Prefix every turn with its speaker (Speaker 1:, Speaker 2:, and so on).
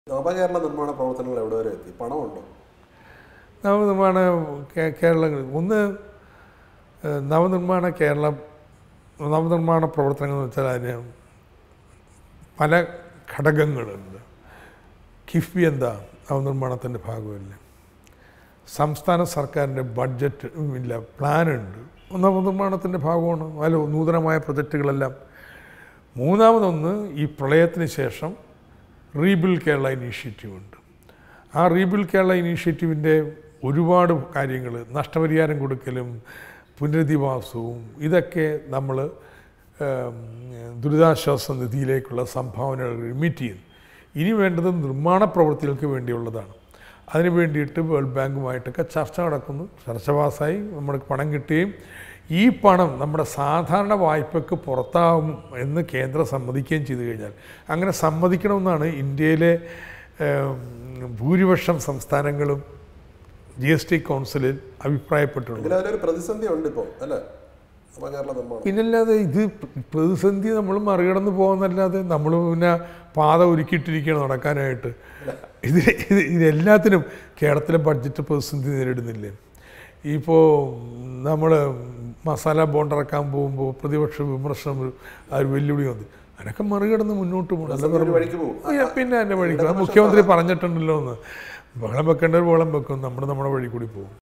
Speaker 1: നവകേരള നിർമ്മാണ പ്രവർത്തനങ്ങൾ എവിടെ വരെ എത്തി പണമുണ്ടോ
Speaker 2: നവനിർമ്മാണ കേ- കേരളങ്ങൾ ഒന്ന് ഏഹ്, നവനിർമ്മാണ കേരളം നവനിർമ്മാണ പ്രവർത്തനങ്ങൾ എന്ന് വെച്ചാൽ അതിന് പല ഘടകങ്ങളുണ്ട് കിഫ്ബി എന്താ നവനിർമ്മാണത്തിൻ്റെ ഭാഗമല്ല സംസ്ഥാന സർക്കാരിൻ്റെ ബഡ്ജറ്റ് ഇല്ല പ്ലാനുണ്ട് നവനിർമ്മാണത്തിൻ്റെ ഭാഗമാണ് അതിൽ നൂതനമായ പ്രൊജക്റ്റുകളെല്ലാം മൂന്നാമതൊന്ന് ഈ പ്രളയത്തിന് ശേഷം റീബിൽ കേരള ഇനീഷ്യേറ്റീവ് ഉണ്ട് ആ റീബിൽ കേരള ഇനീഷ്യേറ്റീവിൻ്റെ ഒരുപാട് കാര്യങ്ങൾ നഷ്ടപരിഹാരം കൊടുക്കലും പുനരധിവാസവും ഇതൊക്കെ നമ്മൾ ദുരിതാശ്വാസ നിധിയിലേക്കുള്ള സംഭാവനകൾ റിമീറ്റ് ചെയ്യുന്നു ഇനി വേണ്ടത് നിർമ്മാണ പ്രവൃത്തികൾക്ക് വേണ്ടിയുള്ളതാണ് അതിന് വേണ്ടിയിട്ട് വേൾഡ് ബാങ്കുമായിട്ടൊക്കെ ചർച്ച നടക്കുന്നു ചർച്ച പാസ്സായി നമുക്ക് പണം കിട്ടുകയും ഈ പണം നമ്മുടെ സാധാരണ വായ്പയ്ക്ക് പുറത്താവും എന്ന് കേന്ദ്രം സമ്മതിക്കുകയും ചെയ്തു കഴിഞ്ഞാൽ അങ്ങനെ സമ്മതിക്കണമെന്നാണ് ഇന്ത്യയിലെ ഏം, ഭൂരിപക്ഷം സംസ്ഥാനങ്ങളും ജി എസ് ടി കൗൺസിലിൽ അഭിപ്രായപ്പെട്ടിട്ടുണ്ട്
Speaker 1: എങ്കിലും അതിലൊരു പ്രതിസന്ധി ഉണ്ട് ഇപ്പോൾ അല്ലേ നവകേരള നിർമ്മാണം
Speaker 2: പിന്നല്ലാതെ ഇത് പ്രതിസന്ധി നമ്മൾ മറികടന്ന് പോകുന്നല്ലാതെ നമ്മൾ പിന്നെ പാത ഒരുക്കിയിട്ടിരിക്കുകയാണ് നടക്കാനായിട്ട് ഇത് ഇത് ഇതെല്ലാത്തിനും കേരളത്തിലെ ബഡ്ജറ്റ് പ്രതിസന്ധി നേരിടുന്നില്ലേ ഇപ്പോൾ നമ്മൾ മസാല ബോണ്ട് ഇറക്കാൻ പോകുമ്പോൾ പ്രതിപക്ഷ വിമർശനം ഒരു ആ ഒരു വെല്ലുവിളി വന്നു അതിനൊക്കെ മറികടന്ന് മുന്നോട്ട് പോകണം അല്ല
Speaker 1: ഒരു വഴിക്ക് പോകും
Speaker 2: അയ്യ, പിന്നെ എൻ്റെ വഴിക്ക് അത് മുഖ്യമന്ത്രി പറഞ്ഞിട്ടുണ്ടല്ലോ എന്ന് ബഹളം വെക്കേണ്ടവർ ബഹളം വെക്കും നമ്മൾ നമ്മുടെ വഴി കൂടി പോകും